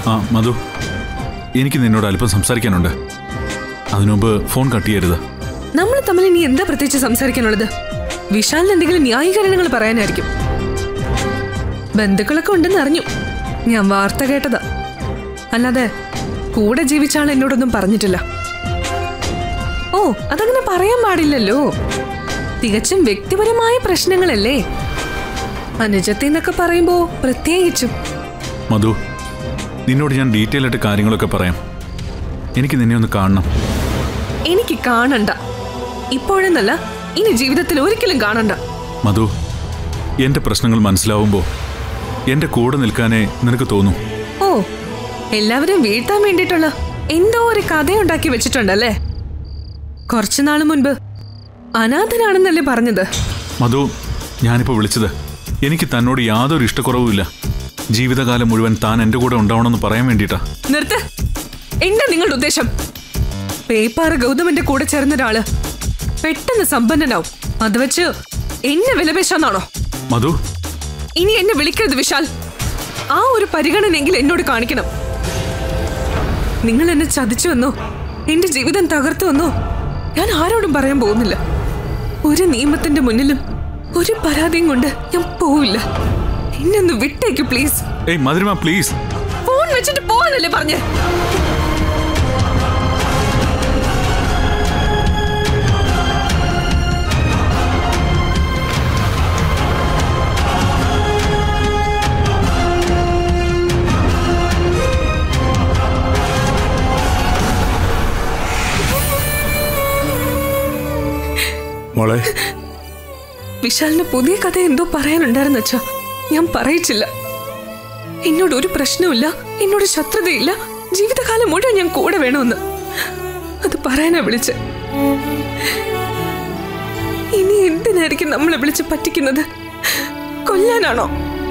ആ മധു എനിക്ക് നിന്നോട് അല്പം സംസാരിക്കാനുണ്ട് അതിനുമുമ്പ് ഫോൺ കട്ട് ചെയ്യരുത് നമ്മൾ തമ്മിൽ ഇനി എന്താ പ്രത്യേകിച്ച് സംസാരിക്കാനുള്ളത് വിശാലിന് എന്തെങ്കിലും ന്യായീകരണങ്ങൾ പറയാനായിരിക്കും ബന്ധുക്കളൊക്കെ ഉണ്ടെന്ന് അറിഞ്ഞു ഞാൻ വാർത്ത കേട്ടതാ അല്ലാതെ കൂടെ ജീവിച്ച ആൾ എന്നോടൊന്നും പറഞ്ഞിട്ടില്ല ഓ അതങ്ങനെ പറയാൻ പാടില്ലല്ലോ തികച്ചും വ്യക്തിപരമായ പ്രശ്നങ്ങളല്ലേ അനുജത്തി എന്നൊക്കെ പറയുമ്പോ പ്രത്യേകിച്ചും മധു നിന്നോട് ഞാൻ ഡീറ്റെയിൽ ആയിട്ട് കാര്യങ്ങളൊക്കെ പറയാം എനിക്ക് നിന്നെ ഒന്ന് കാണണം എനിക്ക് കാണണ്ട ഇപ്പോഴെന്നല്ല ഇനി ജീവിതത്തിൽ ഒരിക്കലും കാണണ്ട മധു എൻ്റെ പ്രശ്നങ്ങൾ മനസ്സിലാവുമ്പോൾ എൻ്റെ കൂടെ നിൽക്കാനേ നിനക്ക് തോന്നും ഓ എല്ലാവരും വീഴ്ത്താൻ വേണ്ടിയിട്ടുള്ള എന്തോ ഒരു കഥയുണ്ടാക്കി വെച്ചിട്ടുണ്ടല്ലേ കുറച്ചു നാൾ മുൻപ് അനാഥനാണെന്നല്ലേ പറഞ്ഞത് മധു ഞാനിപ്പോൾ വിളിച്ചത് എനിക്ക് തന്നോട് യാതൊരു ഇഷ്ടക്കുറവുമില്ല ജീവിതകാലം മുഴുവൻ താൻ എൻ്റെ കൂടെ ഉണ്ടാവണമെന്ന് പറയാൻ വേണ്ടിയിട്ടാ നിർത്ത് എന്താ നിങ്ങളുടെ ഉദ്ദേശം പേപ്പാറ് ഗൗതമന്റെ കൂടെ ചേർന്ന ഒരാള് പെട്ടെന്ന് സമ്പന്നനാവും അത് വെച്ച് എന്നെ വിലപേശാന്നാണോ മധു ഇനി എന്നെ വിളിക്കരുത് വിശാൽ ആ ഒരു പരിഗണനയെങ്കിൽ എന്നോട് കാണിക്കണം നിങ്ങൾ എന്നെ ചതിച്ചു വന്നോ എന്റെ ജീവിതം തകർത്തു വന്നോ ഞാൻ ആരോടും പറയാൻ പോകുന്നില്ല ഒരു നിയമത്തിന്റെ മുന്നിലും ഒരു പരാതിയും കൊണ്ട് ഞാൻ പോവില്ല എന്നെ ഒന്ന് വിട്ടേക്ക് പ്ലീസ് ഏയ് മധുരിമ പ്ലീസ് ഫോൺ വെച്ചിട്ട് പോവാനല്ലേ പറഞ്ഞേ മോളെ വിശാലിന് പുതിയ കഥ എന്തോ പറയാനുണ്ടായിരുന്നു അച്ഛാ ഞാൻ പറയിച്ചില്ല എന്നോട് ഒരു പ്രശ്നവുമില്ല എന്നോട് ശത്രുതയില്ല ജീവിതകാലം മുഴുവൻ ഞാൻ കൂടെ വേണമെന്ന് അത് പറയാനാ വിളിച്ച് ഇനി എന്തിനായിരിക്കും നമ്മളെ വിളിച്ച് പറ്റിക്കുന്നത് കൊല്ലാനാണോ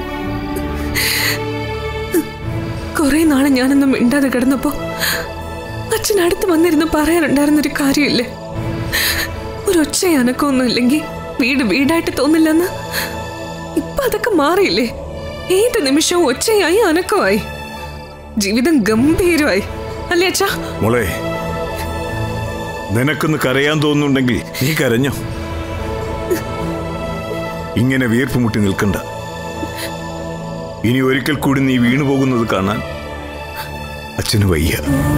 കുറെ നാളെ ഞാനൊന്നും മിണ്ടാതെ കിടന്നപ്പോ അച്ഛൻ അടുത്ത് വന്നിരുന്ന് പറയാനുണ്ടായിരുന്നൊരു കാര്യമില്ലേ ഒരു ഒച്ച അനക്കമൊന്നും ഇല്ലെങ്കിൽ വീട് വീടായിട്ട് തോന്നില്ലെന്ന് ഇപ്പൊ അതൊക്കെ മാറിയില്ലേ ഏത് നിമിഷവും ഒച്ചയായി അനക്കമായി ജീവിതം ഗംഭീരമായി അല്ലേ അച്ഛാ മോളെ നിനക്കൊന്ന് കരയാൻ തോന്നുന്നുണ്ടെങ്കിൽ നീ കരഞ്ഞോ ഇങ്ങനെ വീർപ്പ് മുട്ടി നിൽക്കണ്ട ഇനി ഒരിക്കൽ കൂടി നീ വീണു പോകുന്നത് കാണാൻ അച്ഛന് വയ്യ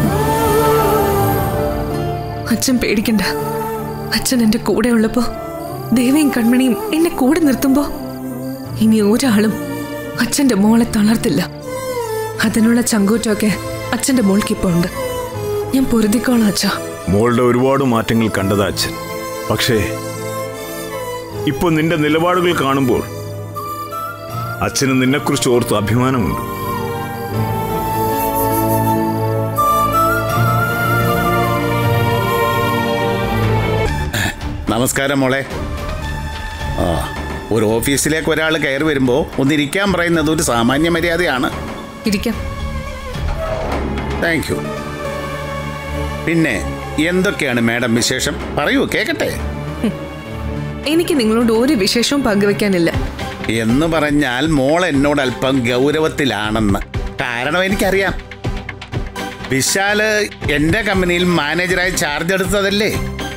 അച്ഛൻ പേടിക്കണ്ട അച്ഛൻ എന്റെ കൂടെ ഉള്ളപ്പോ ദേവയും കൺമണിയും എന്നെ കൂടെ നിർത്തുമ്പോ ഇനി ഒരാളും അച്ഛന്റെ മോളെ തളർത്തില്ല അതിനുള്ള ചങ്കൂറ്റമൊക്കെ അച്ഛന്റെ മോൾക്ക് ഇപ്പൊ ഉണ്ട് ഞാൻ പൊരുതിക്കോളാം അച്ഛാ മോളുടെ ഒരുപാട് മാറ്റങ്ങൾ കണ്ടതാ അച്ഛൻ പക്ഷേ ഇപ്പൊ നിന്റെ നിലപാടുകൾ കാണുമ്പോൾ അച്ഛന് നിന്നെക്കുറിച്ച് ഓർത്ത് അഭിമാനമുണ്ട് നമസ്കാരം മോളെ ആ ഒരു ഓഫീസിലേക്ക് ഒരാൾ കയറി വരുമ്പോൾ ഒന്നിരിക്കാൻ പറയുന്നത് ഒരു സാമാന്യ മര്യാദയാണ് ഇരിക്കാം താങ്ക് യു പിന്നെ എന്തൊക്കെയാണ് മാഡം വിശേഷം പറയൂ കേക്കട്ടെ എനിക്ക് നിങ്ങളോട് ഒരു വിശേഷവും പങ്കുവെക്കാനില്ല എന്ന് പറഞ്ഞാൽ മോൾ എന്നോട് അല്പം ഗൗരവത്തിലാണെന്ന് കാരണം എനിക്കറിയാം വിശാല് എൻ്റെ കമ്പനിയിൽ മാനേജറായി ചാർജ് എടുത്തതല്ലേ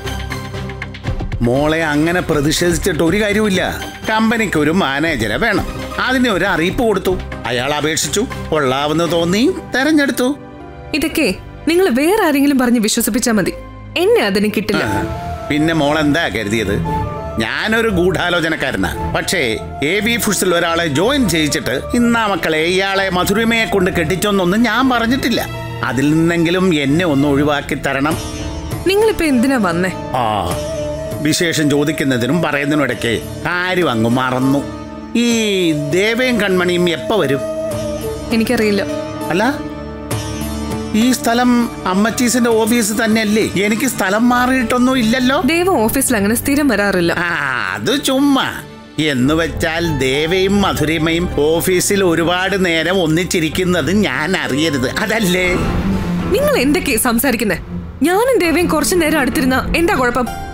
മോളെ അങ്ങനെ പ്രതിഷേധിച്ചിട്ട് ഒരു കാര്യമില്ല കമ്പനിക്ക് ഒരു മാനേജറെ വേണം അതിന് ഒരു അറിയിപ്പ് കൊടുത്തു അയാൾ അപേക്ഷിച്ചു കൊള്ളാവെന്ന് തോന്നി തെരഞ്ഞെടുത്തു ഇതൊക്കെ നിങ്ങൾ വേറെ ആരെങ്കിലും പറഞ്ഞ് വിശ്വസിപ്പിച്ചാൽ മതി എന്നെ അതിന് കിട്ടില്ല ആ, പിന്നെ മോൾ എന്താ കരുതിയത് ഞാനൊരു ഗൂഢാലോചനക്കാരനാ പക്ഷേ എ ബി ഫുഡ്സിൽ ഒരാളെ ജോയിൻ ചെയ്യിച്ചിട്ട് ഇന്നാ മക്കളെ ഇയാളെ മധുരിമയെ കൊണ്ട് കെട്ടിച്ചൊന്നൊന്നും ഞാൻ പറഞ്ഞിട്ടില്ല അതിൽ നിന്നെങ്കിലും എന്നെ ഒന്ന് ഒഴിവാക്കി തരണം നിങ്ങളിപ്പോ എന്തിനാ വന്നേ ആ വിശേഷം ചോദിക്കുന്നതിനും പറയുന്നതിനും ഇടയ്ക്ക് കാര്യം അങ്ങ് മറന്നു ഈ ദേവയും കൺമണിയും എപ്പോ വരും എനിക്കറിയില്ല അല്ല ഈ സ്ഥലം അമ്മച്ചീസിന്റെ ഓഫീസ് തന്നെയല്ലേ എനിക്ക് സ്ഥലം മാറിയിട്ടൊന്നും ഇല്ലല്ലോ ദേവ ഓഫീസിൽ അങ്ങനെ സ്ഥിരം വരാറില്ല ആ അത് ചുമ്മാ എന്ന് വെച്ചാൽ ദേവയും മധുരിമയും ഓഫീസിൽ ഒരുപാട് നേരം ഒന്നിച്ചിരിക്കുന്നത് ഞാൻ അറിയരുത് അതല്ലേ നിങ്ങൾ എന്തൊക്കെയാ സംസാരിക്കുന്നേ ഞാനും ദേവയും കുറച്ചു നേരം അടുത്തിരുന്ന എന്താ കുഴപ്പം